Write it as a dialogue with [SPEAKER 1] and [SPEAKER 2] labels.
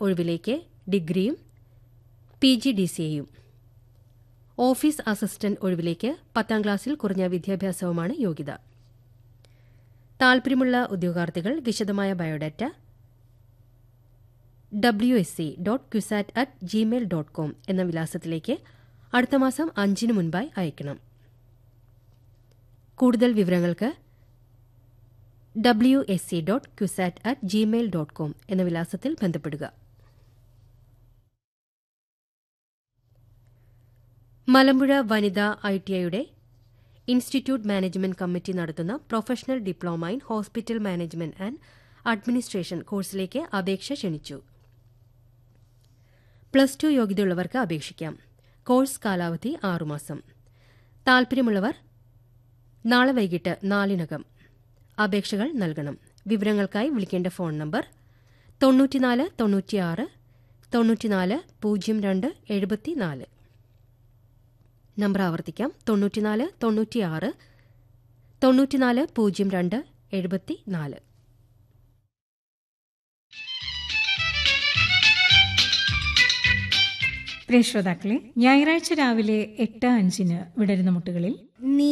[SPEAKER 1] ഒഴിവിലേക്ക് ഡിഗ്രിയും P G D C എയും office assistant ഒഴിവിലേക്ക് പത്താം ക്ലാസ്സിൽ കുറഞ്ഞ വിദ്യാഭ്യാസവുമാണ് യോഗ്യത താൽപര്യമുള്ള ഉദ്യോഗാർത്ഥികൾ വിശദമായ biodata W S C dot CUSAT at Gmail dot com എന്ന വിലാസത്തിലേക്ക് അടുത്ത മാസം അഞ്ചിന് മുൻപായി അയക്കണം കൂടുതൽ വിവരങ്ങൾക്ക് W S C dot CUSAT at Gmail dot com എന്ന വിലാസത്തിൽ ബന്ധപ്പെടുക മലമ്പുഴ വനിതാ ഐ ടി ഐയുടെ ഇൻസ്റ്റിറ്റ്യൂട്ട് മാനേജ്മെന്റ് കമ്മിറ്റി നടത്തുന്ന professional diploma in hospital management and administration കോഴ്സിലേക്ക് അപേക്ഷ ക്ഷണിച്ചു പ്ലസ് ടു യോഗ്യതയുള്ളവർക്ക് അപേക്ഷിക്കാം കോഴ്സ് കാലാവധി ആറുമാസം താൽപര്യമുള്ളവർ നാളെ വൈകിട്ട് നാലിനകം അപേക്ഷകൾ നൽകണം വിവരങ്ങൾക്കായി വിളിക്കേണ്ട ഫോൺ നമ്പർ തൊണ്ണൂറ്റിനാല് തൊണ്ണൂറ്റിയാറ് തൊണ്ണൂറ്റിനാല് പൂജ്യം രണ്ട് എഴുപത്തിനാല് നമ്പർ ആവർത്തിക്കാം തൊണ്ണൂറ്റിനാല് തൊണ്ണൂറ്റിയാറ് തൊണ്ണൂറ്റിനാല് പൂജ്യം രണ്ട് എഴുപത്തിനാല്
[SPEAKER 2] പ്രിയ ശ്രോതാക്കളെ ഞായറാഴ്ച രാവിലെ എട്ട് അഞ്ചിന് വിടരുന്ന മുട്ടുകളിൽ
[SPEAKER 3] നീ